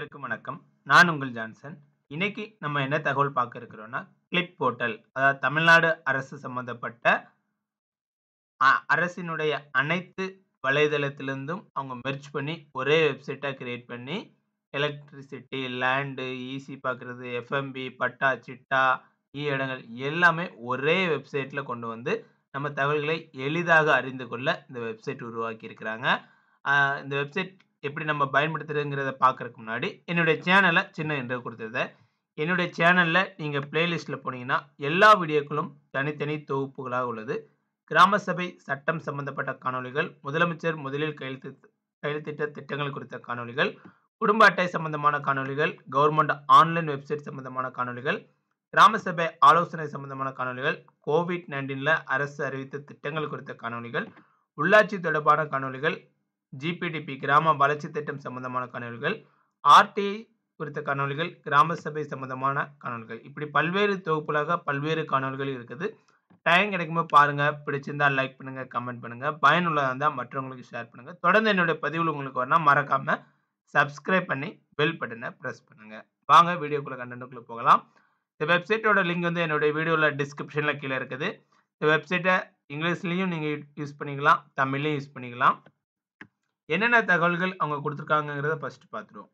அனைவருக்கும் வணக்கம். நான் உங்கள் ஜான்சன். இன்னைக்கு நம்ம என்ன தகவல் பார்க்க இருக்கிறோம்னா, கிளிப் போர்ட்டல் அதாவது தமிழ்நாடு அரசு சம்மந்தப்பட்ட அ அரசினுடைய அனைத்து வலைதளத்திலிருந்தும் அவங்க மெர்ஜ் பண்ணி ஒரே வெப்சைட்டா கிரியேட் பண்ணி, எலக்ட்ரிசிட்டி, லேண்டு, ஈசி பார்க்குறது, எஃப்எம்பி, பட்டா, சிட்டா, இ இடங்கள் எல்லாமே ஒரே வெப்சைட்ல கொண்டு வந்து, நம்ம தகவல்களை எளிதாக அறிந்து கொள்ள இந்த வெப்சைட் உருவாக்கி இருக்கிறாங்க. அ இந்த வெப்சைட் எப்படி நம்ம பயன்படுத்துறதுங்கிறத பார்க்கறதுக்கு முன்னாடி, என்னுடைய சேனல சின்ன இன்ட்ரோ குடுத்துருந்தேன். என்னுடைய சேனல்ல நீங்க பிளேலிஸ்ட்ல போனீங்கன்னா, எல்லா வீடியோக்களும் தனித்தனி தொகுப்புகளாக உள்ளது. கிராம சபை சட்டம் சம்பந்தப்பட்ட காணொளிகள், முதலமைச்சர் முதலில் கையெழுத்திட்ட கையெழுத்திட்ட திட்டங்கள் குறித்த காணொளிகள், குடும்ப அட்டை சம்பந்தமான காணொளிகள், கவர்ன்மெண்ட் ஆன்லைன் வெப்சைட் சம்பந்தமான காணொளிகள், கிராம சபை ஆலோசனை சம்பந்தமான காணொளிகள், கோவிட்-19ல அரசு அறிவித்த திட்டங்கள் குறித்த காணொளிகள், உள்ளாட்சி தொடர்பான காணொளிகள், ஜிபிடிபி கிராம வளர்ச்சி திட்டம் சம்பந்தமான காணொளிகள், ஆர்டிஐ குறித்த காணொளிகள், கிராம சபை சம்பந்தமான காணொளிகள். இப்படி பல்வேறு தொகுப்புகளாக பல்வேறு காணொளிகள் இருக்குது. டைம் கிடைக்கும்போது பாருங்க. பிடிச்சிருந்தா லைக் பண்ணுங்க, கமெண்ட் பண்ணுங்க. பயனுள்ளதா இருந்தா மற்றவங்களுக்கு ஷேர் பண்ணுங்க. தொடர்ந்து என்னுடைய பதிவுகள் உங்களுக்கு வரணும்னா மறக்காம சப்ஸ்கிரைப் பண்ணி பெல் பட்டன பிரஸ் பண்ணுங்க. வாங்க வீடியோக்குள்ள கன்டென்ட்க்குள்ள போகலாம். இந்த வெப்சைட்டோட லிங்க் வந்து என்னுடைய வீடியோல டிஸ்கிரிப்ஷன்ல கீழ இருக்குது. இந்த வெப்சைட்ட இங்கிலீஷ்லயும் நீங்க யூஸ் பண்ணிக்கலாம். தமிழ்லயும் யூஸ் பண்ணிக்கலாம். என்னென்ன தகவல்கள் அவங்க குடுத்துருக்காங்கங்கிறத ஃபர்ஸ்ட் பார்த்துருவோம்.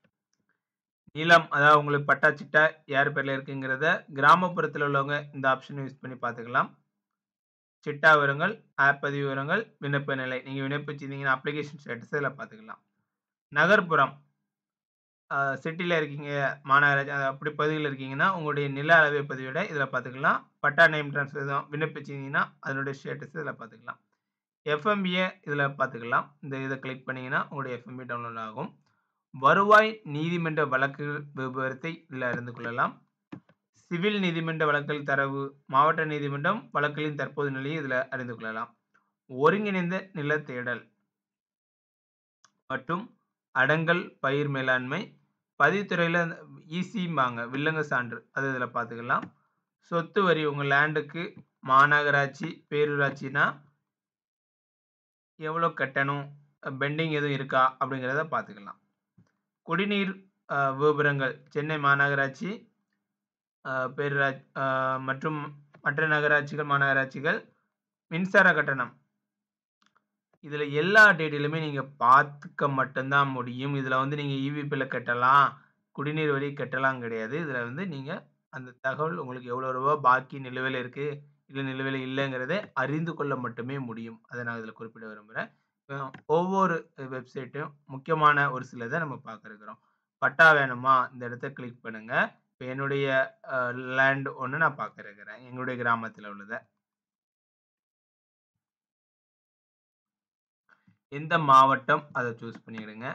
நிலம் அதாவது உங்களுக்கு பட்டா, சிட்டா யார் பேர்ல இருக்குங்கிறத கிராமப்புறத்தில உள்ளவங்க இந்த ஆப்ஷன யூஸ் பண்ணி பார்த்துக்கலாம். சிட்டா விவரங்கள், ஆப் பதிவு விவரங்கள், விண்ணப்ப நிலை. நீங்க விண்ணப்பிச்சிருந்தீங்கன்னா அப்ளிகேஷன் ஸ்டேட்டஸ் இதுல பார்த்துக்கலாம். நகர்ப்புறம் அ சிட்டில இருக்கீங்க, மாநகராட்சி அப்படி பகுதியில இருக்கீங்கன்னா, உங்களுடைய நில அளவை பதிவேட இதுல பார்த்துக்கலாம். பட்டா நேம் ட்ரான்ஸ்ஃபர் தான் விண்ணப்பிச்சிருந்தீங்கன்னா, அதனுடைய ஸ்டேட்டஸ் இதுல பார்த்துக்கலாம். எஃப்எம்பிய இதுல பார்த்துக்கலாம். இந்த இத கிளிக் பண்ணீங்கன்னா, உங்களுடைய எஃப்எம்பி டவுன்லோட் ஆகும். வருவாய் நீதிமன்ற வழக்குகள் விபரத்தை இதுல அறிந்து கொள்ளலாம். சிவில் நீதிமன்ற வழக்குகள் தரவு, மாவட்ட நீதிமன்றம் வழக்குகளின் தற்போதைய நிலையை இதுல அறிந்து கொள்ளலாம். ஒருங்கிணைந்த நில தேடல் மற்றும் அடங்கல் பயிர் மேலாண்மை, பதிவுத்துறையில ஈசிம்பாங்க வில்லங்க சான்று அது இதுல பார்த்துக்கலாம். சொத்து வரி உங்க லேண்டுக்கு மாநகராட்சி, பேரூராட்சினா எவ்வளோ கட்டணும்? பெண்டிங் எதுவும் இருக்கா? அப்படிங்கிறத பார்த்துக்கலாம். குடிநீர் அ விபரங்கள் சென்னை மாநகராட்சி, அ பேரூராட்சி அ மற்றும் மற்ற நகராட்சிகள், மாநகராட்சிகள் மின்சார கட்டணம். இதுல எல்லா டீட்டெயிலுமே நீங்க பார்த்துக்க மட்டும் தான் முடியும். இதுல வந்து நீங்க ஈபி பில்ல கட்டலாம், குடிநீர் வரி கட்டலாம் கிடையாது. இதுல வந்து நீங்க அந்த தகவல் உங்களுக்கு எவ்வளோ ரூபா பாக்கி நிலுவையில இருக்கு, இல்ல நிலுவையில இல்லங்கிறத அறிந்து கொள்ள மட்டுமே முடியும். அத நான் இதுல குறிப்பிட விரும்புறேன். அ ஒவ்வொரு வெப்சைட்டும் முக்கியமான ஒரு சிலத நம்ம பார்க்க இருக்கிறோம். பட்டா வேணுமா? இந்த இடத்த கிளிக் பண்ணுங்க. இப்ப என்னுடைய அ லேண்ட் ஒண்ணு நான் பார்க்க இருக்கிறேன். எங்களுடைய கிராமத்தில உள்ளத. எந்த மாவட்டம் அத சூஸ் பண்ணிடுங்க.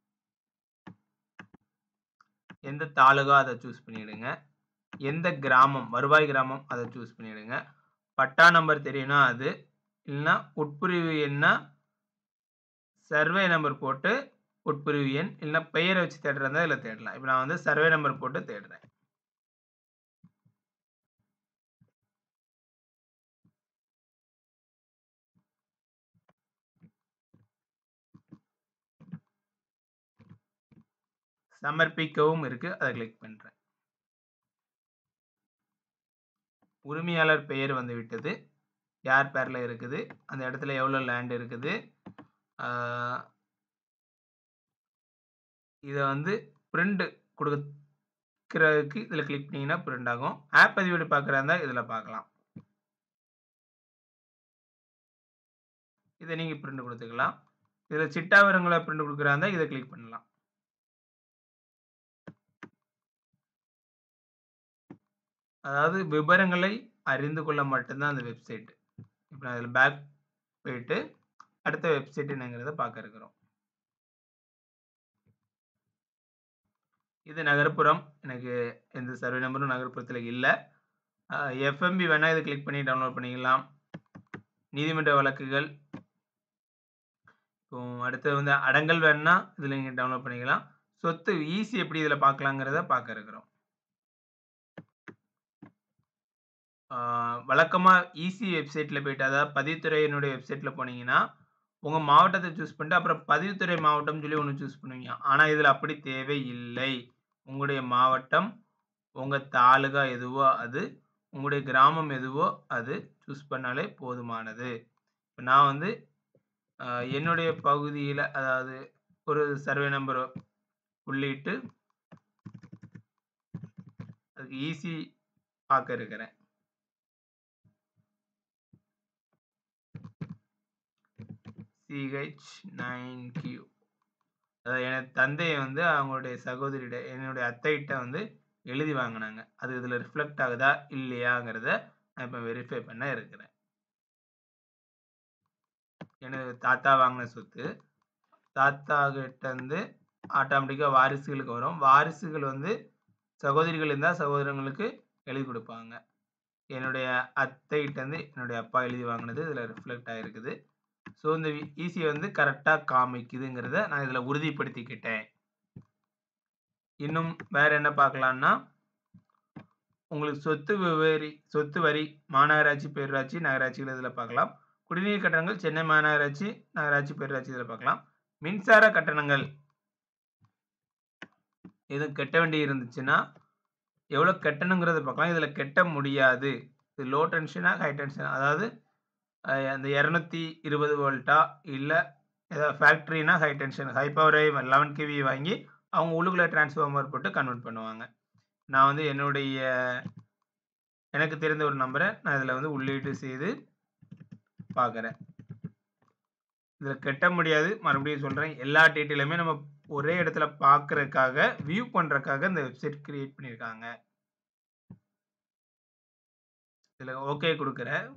எந்த தாலுகா அத சூஸ் பண்ணிடுங்க. எந்த கிராமம், வருவாய் கிராமம் அத சூஸ் பண்ணிடுங்க. பட்டா நம்பர் தெரியும்னா அது, இல்லன்னா உட்பிரிவு எண்ணா சர்வே நம்பர் போட்டு உட்பிரிவு எண், இல்லன்னா பெயர வச்சு தேடுறதா இருந்தா இதுல தேடலாம். இப்ப நான் வந்து சர்வே நம்பர் போட்டு தேடுறேன். சமர்ப்பிக்கவும் இருக்கு. அத கிளிக் பண்றேன். உரிமையாளர் பெயர் வந்துவிட்டது. யார் பேர்ல இருக்குது? அந்த இடத்துல எவ்வளோ லேண்ட் இருக்குது? ஆ இத வந்து பிரிண்ட் குடுக்கிறதுக்கு இதுல கிளிக் பண்ணீங்கன்னா பிரிண்ட் ஆகும். ஆப் பதிவேடு பார்க்கிறதா இருந்தா இதுல பார்க்கலாம். இத நீங்க பிரிண்ட் குடுத்துக்கலாம். இதுல சிட்டா விவரங்கள பிரிண்ட் குடுக்கிறதா இருந்தா இத கிளிக் பண்ணலாம். அதாவது விபரங்களை அறிந்து கொள்ள மட்டும் தான் அந்த வெப்சைட். இப்ப நான் இதுல பேக் போயிட்டு, அடுத்த வெப்சைட் என்னங்கிறத பார்க்க இருக்கிறோம். இது நகர்ப்புறம். எனக்கு எந்த சர்வே நம்பரும் நகர்ப்புறத்தில இல்ல. அ எஃப்எம்பி வேணா இத கிளிக் பண்ணி டவுன்லோட் பண்ணிக்கலாம். நீதிமன்ற வழக்குகள். இப்போ அடுத்தது வந்து அடங்கல் வேணும்னா இதுல நீங்க டவுன்லோட் பண்ணிக்கலாம். சொத்து ஈசி எப்படி இதுல பார்க்கலாங்கிறத பார்க்க இருக்கிறோம். ஆ வழக்கமா ஈசி வெப்சைட்ல போயிட்டு அதாவது பதிவுத்துறையினுடைய வெப்சைட்ல போனீங்கன்னா, உங்க மாவட்டத்த சூஸ் பண்ணிட்டு, அப்புறம் பதிவுத்துறை மாவட்டம்னு சொல்லி ஒண்ணு சூஸ் பண்ணுவீங்க. ஆனா இதுல அப்படி தேவையில்லை. உங்களுடைய மாவட்டம், உங்க தாலுகா எதுவோ அது, உங்களுடைய கிராமம் எதுவோ அது சூஸ் பண்ணாலே போதுமானது. இப்ப நான் வந்து அ என்னுடைய பகுதியில அதாவது ஒரு சர்வே நம்பர் உள்ளிட்டு அதுக்கு ஈசி பார்க்க இருக்கிறேன். CH9Q அதாவது எனது தந்தை வந்து அவங்களுடைய சகோதரியிட என்னுடைய அத்தைகிட்ட வந்து எழுதி வாங்குனாங்க. அது இதுல ரிஃப்ளெக்ட் ஆகுதா? இல்லையாங்கிறத நான் இப்ப வெரிஃபை பண்ண இருக்கிறேன். எனது தாத்தா வாங்குன சொத்து. தாத்தா கிட்ட இருந்து ஆட்டோமேட்டிக்கா வாரிசுகளுக்கு வரும். வாரிசுகள் வந்து சகோதரிகள் இருந்தா சகோதரங்களுக்கு எழுதி குடுப்பாங்க. என்னுடைய அத்தைகிட்ட இருந்து என்னுடைய அப்பா எழுதி வாங்குனது இதுல ரிஃப்ளெக்ட் ஆயிருக்குது. ஸோ இந்த ஈசி வந்து கரெக்ட்டா காமிக்குதுங்கிறத நான் இதுல உறுதிப்படுத்திக்கிட்டேன். இன்னும் வேற என்ன பார்க்கலான்னா உங்களுக்கு சொத்து விவரி சொத்து வரி மாநகராட்சி, பேரூராட்சி, நகராட்சிகள் இதுல பார்க்கலாம். குடிநீர் கட்டணங்கள் சென்னை மாநகராட்சி, நகராட்சி, பேரூராட்சி இதுல பார்க்கலாம். மின்சார கட்டணங்கள் எதுவும் கட்ட வேண்டி இருந்துச்சுன்னா, எவ்வளோ கட்டணுங்கிறத பார்க்கலாம். இதுல கட்ட முடியாது. இது லோ டென்ஷனா, ஹை டென்ஷனா அதாவது அ அந்த 220 வோல்ட்டா இல்ல ஏதாவது ஃபேக்டரினா high tension high power 11 KV வாங்கி அவங்க உள்ளுக்குள்ள டிரான்ஸ்ஃபார்மர் போட்டு கன்வெர்ட் பண்ணுவாங்க. நான் வந்து என்னுடைய எனக்கு தெரிந்த ஒரு நம்பர நான் இதுல வந்து உள்ளீடு செய்து பார்க்குறேன். இதுல கட்ட முடியாது. மறுபடியும் சொல்றேன். எல்லா டீட்டெயிலுமே நம்ம ஒரே இடத்துல பார்க்கறதுக்காக, வியூ பண்றதுக்காக இந்த வெப்சைட் கிரியேட் பண்ணியிருக்காங்க. இதுல ஓகே குடுக்குறேன்.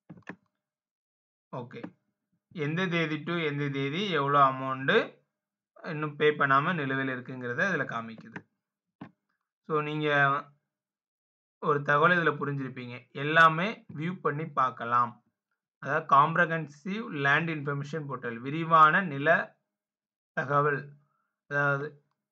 ஓகே. எந்த தேதி டூ எந்த தேதி எவ்வளோ அமௌண்ட் இன்னும் பே பண்ணாம நிலுவையில இருக்குங்கிறத இதுல காமிக்குது. ஸோ நீங்க ஒரு தகவல் இதுல புரிஞ்சிருப்பீங்க. எல்லாமே வியூ பண்ணி பார்க்கலாம். அதாவது காம்ப்ரஹென்சிவ் லேண்ட் இன்ஃபர்மேஷன் போர்ட்டல் விரிவான நில தகவல். அதாவது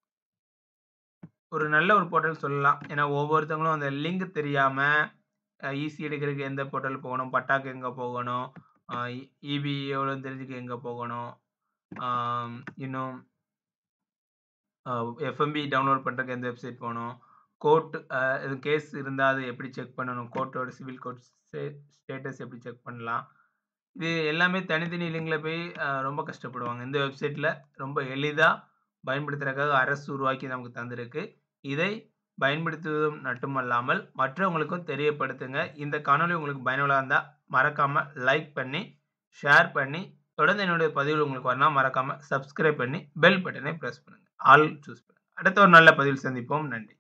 ஒரு நல்ல ஒரு போர்ட்டல் சொல்லலாம். ஏன்னா ஒவ்வொருத்தவங்களும் அந்த லிங்க் தெரியாம அ ஈசி எடுக்கிறதுக்கு எந்த போர்ட்டல் போகணும், பட்டாக்கு எங்க போகணும், அ ஈபி எவ்வளோன்னு தெரிஞ்சுக்க எங்க போகணும், ஆம் இன்னும் அ எஃப்எம்பி டவுன்லோட் பண்றதுக்கு எந்த வெப்சைட் போணும், கோர்ட் அ எதுவும் கேஸ் இருந்தா அது எப்படி செக் பண்ணணும், கோர்ட்டோட சிவில் கோர்ட் ஸ்டே ஸ்டேட்டஸ் எப்படி செக் பண்ணலாம். இது எல்லாமே தனித்தனி லிங்க்ல போய் அ ரொம்ப கஷ்டப்படுவாங்க. இந்த வெப்சைட்ல ரொம்ப எளிதா பயன்படுத்துறதுக்காக அரசு உருவாக்கி நமக்கு தந்திருக்கு. இதை பயன்படுத்துவதும் மட்டுமல்லாமல் மற்றவங்களுக்கும் தெரியப்படுத்துங்க. இந்த காணொளி உங்களுக்கு பயனுள்ளதா இருந்தா மறக்காம லைக் பண்ணி, ஷேர் பண்ணி, தொடர்ந்து என்னுடைய பதிவுகள் உங்களுக்கு வரணும்னா மறக்காம சப்ஸ்கிரைப் பண்ணி பெல் பட்டனை பிரஸ் பண்ணுங்க. ஆல் சூஸ் பண்ணுங்க. அடுத்த ஒரு நல்ல பதிவில் சந்திப்போம். நன்றி.